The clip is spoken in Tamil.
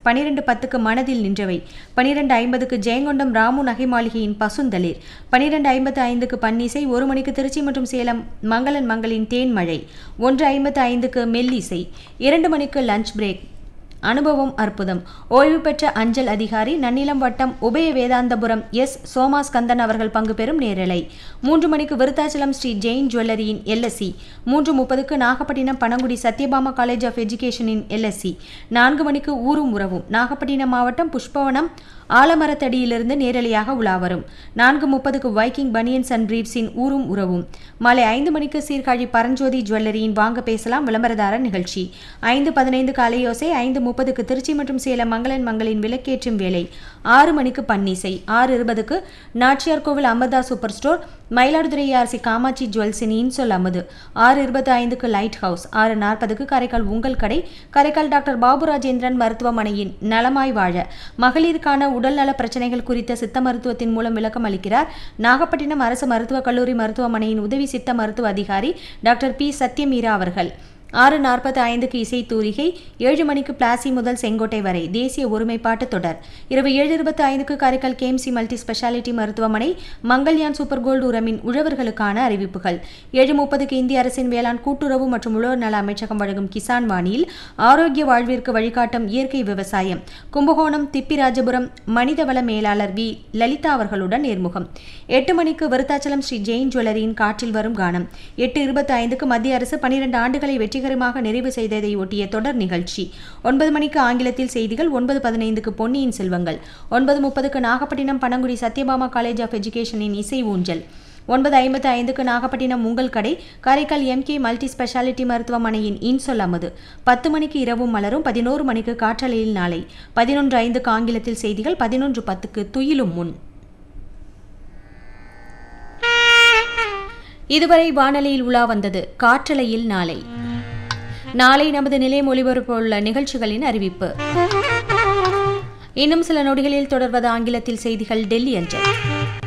பனிரெண்டு பத்துக்கு மனதில் நின்றவை பனிரெண்டு ஐம்பதுக்கு ஜெயங்கொண்டம் ராமு நகை மாளிகையின் பசுந்தளிர் பனிரெண்டு ஐம்பத்து ஐந்துக்கு பன்னிசை ஒரு மணிக்கு திருச்சி மற்றும் சேலம் மங்களன் மங்களின் தேன்மழை ஒன்று ஐம்பத்து ஐந்துக்கு மெல்லிசை இரண்டு மணிக்கு லஞ்ச் பிரேக் அனுபவம் அற்புதம் ஓய்வு பெற்ற அஞ்சல் அதிகாரி நன்னிலம் வட்டம் உபய வேதாந்தபுரம் எஸ் சோமாஸ்கந்தன் அவர்கள் பங்கு பெறும் நேரலை மூன்று மணிக்கு விருத்தாச்சலம் ஸ்ரீ ஜெயின் ஜுவல்லரியின் எல்எஸ்சி மூன்று முப்பதுக்கு நாகப்பட்டினம் பனங்குடி சத்யபாமா காலேஜ் ஆஃப் எஜுகேஷனின் எல்எஸ்சி நான்கு மணிக்கு ஊரும் உறவும் நாகப்பட்டினம் மாவட்டம் புஷ்பவனம் ஆலமரத்தடியிலிருந்து நேரலையாக உலா வரும் நான்கு முப்பதுக்கு வைக்கிங் பனியன்ஸ் அண்ட் பிரீப்ஸின் ஊரும் உறவும் மாலை ஐந்து மணிக்கு சீர்காழி பரஞ்சோதி ஜுவல்லரியின் வாங்க பேசலாம் விளம்பரதார நிகழ்ச்சி ஐந்து பதினைந்து காலையோசை ஐந்து முப்பதுக்கு திருச்சி மற்றும் சேலம் மங்களன் மங்களின் விளக்கேற்றும் வேலை ஆறு மணிக்கு பன்னிசை ஆறு இருபதுக்கு Nachiyar Koil Amartha super store Mayiladuthurai RC Kamatchi ஜுவல்ஸின் இன்சொல் அமுது ஆறு இருபத்தி ஐந்துக்கு லைட் ஹவுஸ் ஆறு நாற்பதுக்கு காரைக்கால் உங்கள் கடை காரைக்கால் டாக்டர் பாபு ராஜேந்திரன் மருத்துவமனையின் நலமாய் வாழ மகளிருக்கான உடல்நல பிரச்சனைகள் குறித்த சித்த மருத்துவத்தின் மூலம் விளக்கம் அளிக்கிறார் நாகப்பட்டினம் அரசு மருத்துவக் கல்லூரி மருத்துவமனையின் உதவி சித்த மருத்துவ அதிகாரி டாக்டர் பி சத்யமீரா அவர்கள் ஆறு நாற்பத்தி ஐந்துக்கு இசை தூரிகை ஏழு மணிக்கு பிளாசி முதல் செங்கோட்டை வரை தேசிய ஒருமைப்பாட்டு தொடர் இரவு ஏழு இருபத்தி ஐந்துக்கு காரைக்கால் கேஎம்சி மல்டி ஸ்பெஷாலிட்டி மருத்துவமனை மங்கள்யான் சூப்பர் கோல்டு உரமின் உழவர்களுக்கான அறிவிப்புகள் ஏழு முப்பதுக்கு இந்திய அரசின் வேளாண் கூட்டுறவு மற்றும் உழவர் நல அமைச்சகம் வழங்கும் கிசான் வாணியில் ஆரோக்கிய வாழ்விற்கு வழிகாட்டும் இயற்கை விவசாயம் கும்பகோணம் திப்பிராஜபுரம் மனிதவள மேலாளர் வி லலிதா அவர்களுடன் நேர்முகம் எட்டு மணிக்கு விருத்தாச்சலம் ஸ்ரீ ஜெயின் ஜுவல்லரியின் காற்றில் வரும் கானம் எட்டு இருபத்தி ஐந்துக்கு மத்திய அரசு பனிரெண்டு ஆண்டுகளை வெற்றிகரமாக நிறைவு செய்ததை ஒட்டிய தொடர் நிகழ்ச்சி ஒன்பது மணிக்கு ஆங்கிலத்தில் செய்திகள் ஒன்பது பதினைந்துக்கு பொன்னியின் செல்வங்கள் ஒன்பது முப்பதுக்கு நாகப்பட்டினம் பனங்குடி சத்யபாமா காலேஜ் ஆஃப் எஜுகேஷனின் இசை ஊஞ்சல் ஒன்பது ஐம்பத்து ஐந்துக்கு நாகப்பட்டினம் உங்கள் கடை காரைக்கால் எம்கே மல்டி ஸ்பெஷாலிட்டி மருத்துவமனையின் இன்சொல் அமது பத்து மணிக்கு இரவும் மலரும் பதினோரு மணிக்கு காற்றலையில் நாளை பதினொன்று ஐந்துக்கு ஆங்கிலத்தில் செய்திகள் பதினொன்று பத்துக்கு துயிலும் முன் இதுவரை வானொலியில் உலா வந்தது காற்றலையில் நாளை நாளை நமது நிலையம் ஒளிபரப்புள்ள நிகழ்ச்சிகளின் அறிவிப்பு இன்னும் சில நொடிகளில் தொடர்வது ஆங்கிலத்தில் செய்திகள் டெல்லி அஞ்சல்